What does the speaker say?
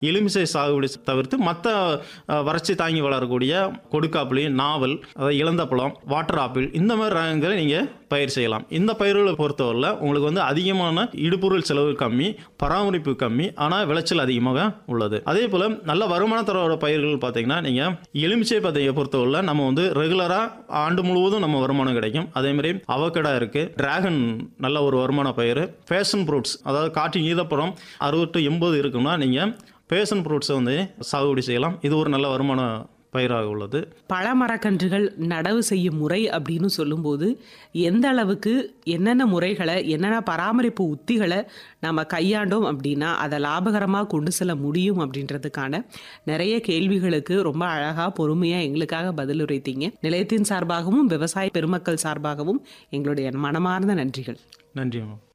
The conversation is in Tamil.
எலுமிச்சை சாகுபடி தவிர்த்து மற்ற வறட்சி தாங்கி வளரக்கூடிய கொடுக்காப்புளி நாவல் அதாவது இளந்தப்பழம் வாட்டர் ஆப்பிள் இந்த மாதிரி ரகங்களை நீங்கள் பயிர் செய்யலாம் இந்த பயிர்களை பொறுத்தவரையில் உங்களுக்கு வந்து அதிகமான இடுபொருள் செலவு கம்மி பராமரிப்பு கம்மி ஆனால் விளைச்சல் அதிகமாக உள்ளது அதே போல் நல்ல வருமானம் தர பயிர்கள் பார்த்தீங்கன்னா நீங்கள் எலுமிச்சை பார்த்தீங்க பொறுத்தவரையில் நம்ம வந்து ரெகுலராக ஆண்டு முழுவதும் நம்ம வருமானம் கிடைக்கும் அதே மாதிரி அவக்கடா இருக்குது டிராகன் நல்ல ஒரு வருமான பயிர் ஃபேஷன் ஃப்ரூட்ஸ் அதாவது காற்றின் ஈரப்பழம் அறுபது டு எண்பது இருக்குன்னா நீங்கள் பேஷன் ஃப்ரூட்ஸை வந்து சாகுபடி செய்யலாம் இது ஒரு நல்ல வருமான பயிராக உள்ளது பழமரக்கன்றுகள் நடவு செய்யும் முறை அப்படின்னு சொல்லும்போது எந்த அளவுக்கு என்னென்ன முறைகளை என்னென்ன பராமரிப்பு உத்திகளை நம்ம கையாண்டோம் அப்படின்னா அதை லாபகரமாக கொண்டு செல்ல முடியும் அப்படின்றதுக்கான நிறைய கேள்விகளுக்கு ரொம்ப அழகாக பொறுமையாக எங்களுக்காக பதிலுரைத்தீங்க நிலையத்தின் சார்பாகவும் விவசாய பெருமக்கள் சார்பாகவும் எங்களுடைய மனமார்ந்த நன்றிகள் நன்றி மேம்